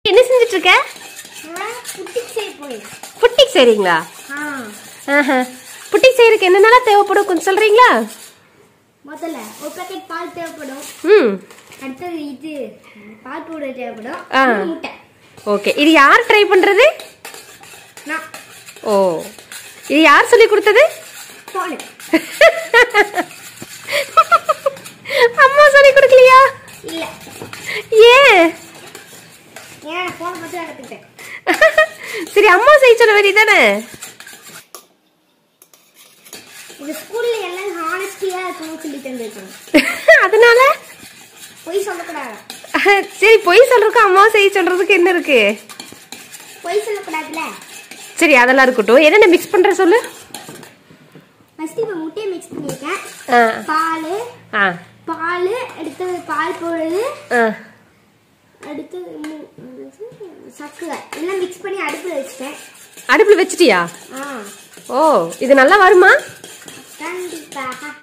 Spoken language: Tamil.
என்ன செஞ்சுட்டு இருக்க புட்டிக் செய்ய போய் புட்டிக் செய்றீங்களா ஆ ஆஹா. புட்டிக் செய்யறதுக்கு என்னென்னலாம் தேவைப்படும் கொஞ்சம் சொல்றீங்களா முதல்ல ஒரு பேக்கெட் பால் தேவைப்படும் ம் அடுத்தது இது பால் பவுடர் தேவைப்படும் ஆ. அப்புறம் முட்டை ஓகே இது யார் ட்ரை பண்றது நான் ஓ இது யார் சொல்லி கொடுத்தது போனு அம்மா சொல்லி கொடுக்கலையா இல்ல ஏன் ஏன் போன பார்த்து தான் கத்துக்கிட்டேன் சரி அம்மா செய்ய சொல்ல வேண்டியதானே இந்த ஸ்கூல்ல எல்லாம் ஹானஸ்டியா இருக்கணும்னு சொல்லி தந்திருக்காங்க அதனால பொய் சொல்லக்கூடாது சரி பொய் சொல்றதுக்கும் அம்மா செய்ய சொல்றதுக்கு என்ன இருக்கு பொய் சொல்லக்கூடாதுல சரி அதெல்லாம் இருக்கட்டும் என்னென்ன மிக்ஸ் பண்ற சொல்லு ஃபர்ஸ்ட் இப்போ முட்டையை மிக்ஸ் பண்ணியிருக்கேன் ஆ பால் ஆ பால் அடுத்தது பால் பவுடர் ஆ அடுத்தது மு- என்னது? சர்க்கரை எல்லாம் மிக்ஸ் பண்ணி அடுப்பில் வச்சுட்டேன் அடுப்புல வச்சிட்டியா ஆ ஓ இது நல்லா வருமா கண்டிப்பாக